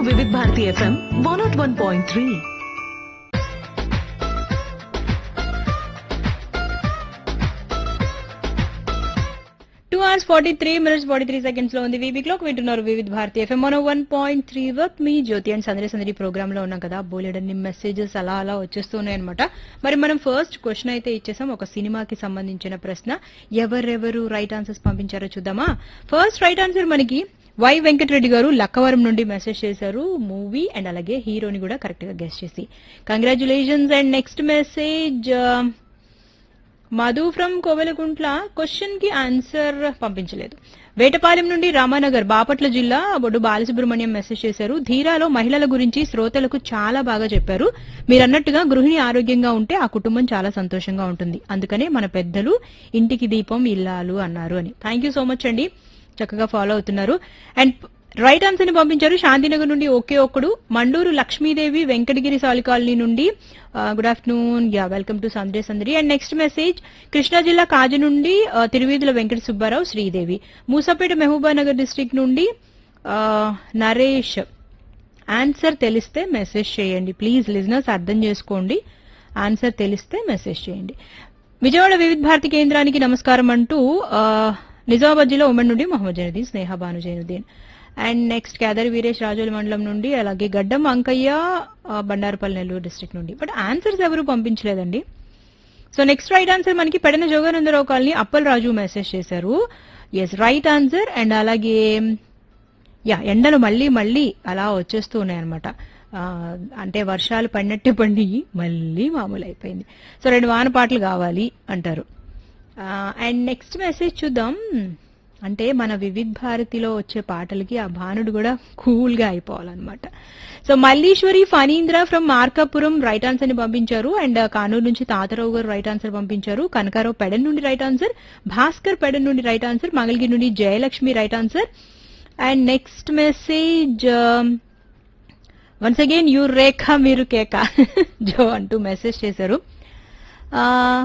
వివిధ Bharati FM one naught one point three two hours forty three minutes forty three seconds లో ఉంది VB clock వింటున్నారు Vividh Bharati FM మనో one point three వర్క్ మీ జ్యోతి అండ్ సందరి సందరి ప్రోగ్రామ్ లో ఉన్నాం కదా బోలెడన్ని మెసేజెస్ అలా అలా వచ్చేస్తున్నాయి అనమాట మరి మనం ఫస్ట్ క్వశ్చన్ అయితే ఇచ్చేసాం ఒక సినిమాకి సంబంధించిన ప్రశ్న ఎవరెవరు రైట్ ఆన్సర్స్ పంపించారో చూద్దామా ఫస్ట్ రైట్ ఆన్సర్ మనకి వై వెంకటరెడ్డి గారు లక్కవరం నుండి మెసేజ్ చేశారు మూవీ అండ్ అలాగే హీరోని కూడా కరెక్ట్ గా గెస్ట్ చేసి congratulations and next message Madhu from Kovelakuntla question కి ఆన్సర్ పంపించలేదు వేటపాలెం నుండి రామానగర్ బాపట్ల జిల్లా బొడ్డు బాలసుబ్రహ్మణ్యం మెసేజ్ చేశారు ధీరాలో మహిళల గురించి శ్రోతలకు చాలా బాగా చెప్పారు మీరన్నట్టుగా గృహిణి ఆరోగ్యంగా ఉంటే ఆ కుటుంబం చాలా సంతోషంగా ఉంటుంది అందుకనే మన పెద్దలు ఇంటికి దీపం ఇల్లాలు అన్నారు అని థ్యాంక్ యూ సో మచ్ అండి చక్కగా ఫాలో అవుతున్నారు అండ్ రైట్ ఆన్సర్ ని పంపించారు శాంతినగర్ నుండి ఒకే ఒక్కడు మండూరు లక్ష్మీదేవి వెంకటగిరి సాలి కాలనీ నుండి good afternoon yeah welcome to సందే సందరి అండ్ నెక్స్ట్ మెసేజ్ కృష్ణా జిల్లా కాజు నుండి ఆ, తిరువీధుల వెంకట సుబ్బారావు శ్రీదేవి మూసాపేట మహబూబానగర్ డిస్ట్రిక్ట్ నుండి ఆ, నరేష్ ఆన్సర్ తెలిస్తే మెసేజ్ చేయండి ప్లీజ్ లిజనర్స్ అర్థం చేసుకోండి ఆన్సర్ తెలిస్తే మెసేజ్ చేయండి విజయవాడ వివిధ భారతి కేంద్రానికి నమస్కారం అంటూ ఆ, నిజామాబాద్ జిల్లా ఉమ్మడి నుండి మొహమ్మద్ జైనుద్దీన్ స్నేహ భాను జైనుద్దీన్ అండ్ నెక్స్ట్ కేదారి వీరేష్ రాజోలి మండలం నుండి అలాగే గడ్డం అంకయ్య ఆ, బండారుపల్లి నెల్లూరు డిస్ట్రిక్ట్ నుండి బట్ ఆన్సర్స్ ఎవరు పంపించలేదండి సో నెక్స్ట్ రైట్ ఆన్సర్ మనకి పెడన జోగానందరావు కాలనీ అప్పల్ రాజు మెసేజ్ చేశారు ఎస్ రైట్ ఆన్సర్ అండ్ అలాగే యా ఎండలు మళ్ళీ మళ్ళీ అలా వచ్చేస్తూ ఉన్నాయన్నమాట ఆ, అంటే వర్షాలు పడినట్టే పండి మళ్ళీ మామూలు అయిపోయింది సో రెండు వాన పాటలు కావాలి అంటారు అండ్ నెక్స్ట్ మెసేజ్ చూద్దాం అంటే మన వివిధ్ భారతిలో వచ్చే పాటలకి ఆ భానుడు కూడా కూల్ గా అయిపోవాలన్నమాట so Malleswari Phanindra from Markapuram right answer ని పంపించారు అండ్ కానూరు నుంచి తాతరావు గారు రైట్ ఆన్సర్ పంపించారు కనకారావు పెడన్ నుండి రైట్ ఆన్సర్ భాస్కర్ పెడన్ నుండి రైట్ ఆన్సర్ మంగళగిరి నుండి Jayalakshmi right answer and next message once again you Rekha మీరు కేక జో అంటూ మెసేజ్ చేశారు ఆ,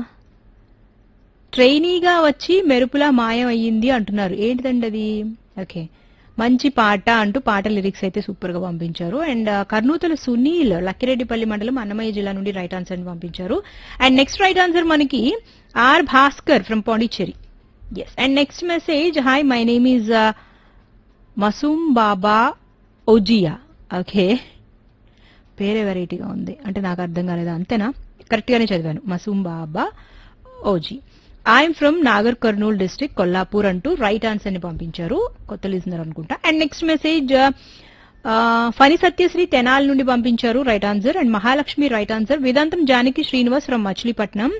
ట్రైనీగా వచ్చి మెరుపులా మాయం అయ్యింది అంటున్నారు ఏంటిదండి అది ఓకే మంచి పాట అంటూ పాట లిరిక్స్ అయితే సూపర్ గా పంపించారు అండ్ ఆ, కర్నూతల సునీల్ లక్కిరెడ్డిపల్లి మండలం అన్నమయ్య జిల్లా నుండి రైట్ ఆన్సర్ ని పంపించారు అండ్ నెక్స్ట్ రైట్ ఆన్సర్ మనకి R Bhaskar from Pondicherry yes and next message hi my name is Masoom Baba ఓజియా ఓకే పేరే వెరైటీగా ఉంది అంటే నాకు అర్థం కాలేదు అంతేనా కరెక్ట్ గానే చదివాను మసూమ్ బాబా ఓజీ I'm from Nagar Kurnool district Kollapur అంటూ రైట్ ఆన్సర్ ని పంపించారు కొత్త లిజనర్ అనుకుంటా and next message Phani Satyasri Tenali నుండి పంపించారు right answer and Mahalakshmi right answer Vedantam Janaki Srinivas from Machilipatnam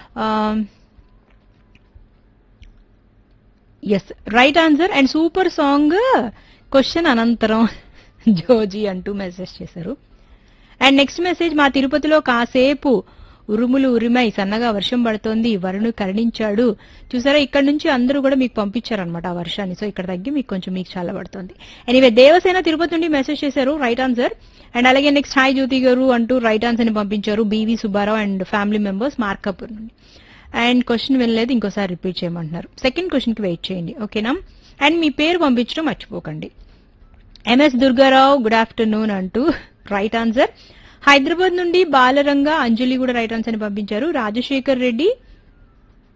yes right answer and super song question అనంతరం జోజీ అంటూ మెసేజ్ చేశారు అండ్ నెక్స్ట్ మెసేజ్ మా తిరుపతిలో కాసేపు ఉరుములు ఉరిమై సన్నగా వర్షం పడుతోంది వరుణు కరుణించాడు చూసారా ఇక్కడ నుంచి అందరూ కూడా మీకు పంపించారనమాట ఆ వర్షాన్ని సో ఇక్కడ తగ్గి మీకు కొంచెం మీకు చాలా పడుతుంది ఎనీవే దేవసేన తిరుపతి నుండి మెసేజ్ చేశారు రైట్ ఆన్సర్ అండ్ అలాగే నెక్స్ట్ హాయ్ జ్యోతి గారు అంటూ రైట్ ఆన్సర్ ని పంపించారు BV Subbarao and family members Markapur నుండి అండ్ క్వశ్చన్ వినలేదు ఇంకోసారి రిపీట్ చేయమంటున్నారు సెకండ్ క్వశ్చన్ కి వెయిట్ చేయండి ఓకేనా అండ్ మీ పేరు పంపించడం మర్చిపోకండి ఎంఎస్ దుర్గారావు గుడ్ ఆఫ్టర్నూన్ అంటూ రైట్ ఆన్సర్ హైదరాబాద్ నుండి బాలరంగ అంజలి కూడా రైట్ ఆన్సర్ ని పంపించారు రాజశేఖర్ రెడ్డి